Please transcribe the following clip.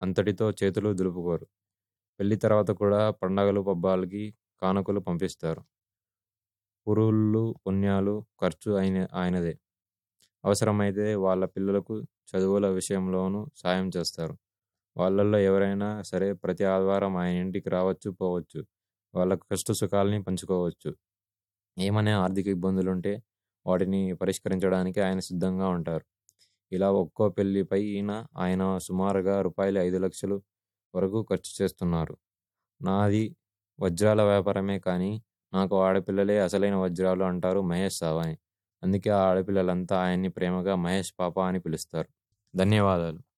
అంతటితో చేతులు దులుపుకోరు. పెళ్లి తర్వాత కూడా పండగలు, పబ్బాలకి కానుకలు పంపిస్తారు. పురుళ్ళు, పుణ్యాలు ఖర్చు ఆయన ఆయనదే. అవసరమైతే వాళ్ళ పిల్లలకు చదువుల విషయంలోనూ సాయం చేస్తారు. వాళ్ళల్లో ఎవరైనా సరే ప్రతి ఆదివారం ఆయన ఇంటికి రావచ్చు, పోవచ్చు. వాళ్ళ కష్టసుఖాల్ని పంచుకోవచ్చు. ఏమైనా ఆర్థిక ఇబ్బందులుంటే వాటిని పరిష్కరించడానికి ఆయన సిద్ధంగా ఉంటారు. ఇలా ఒక్కో పెళ్లి పైన ఆయన సుమారుగా రూపాయలు ఐదు లక్షల వరకు ఖర్చు చేస్తున్నారు. నాది వజ్రాల వ్యాపారమే కానీ నాకు ఆడపిల్లలే అసలైన వజ్రాలు అంటారు మహేష్ సావని. అందుకే ఆ ఆడపిల్లలంతా ఆయన్ని ప్రేమగా మహేష్ పాపా అని పిలుస్తారు. ధన్యవాదాలు.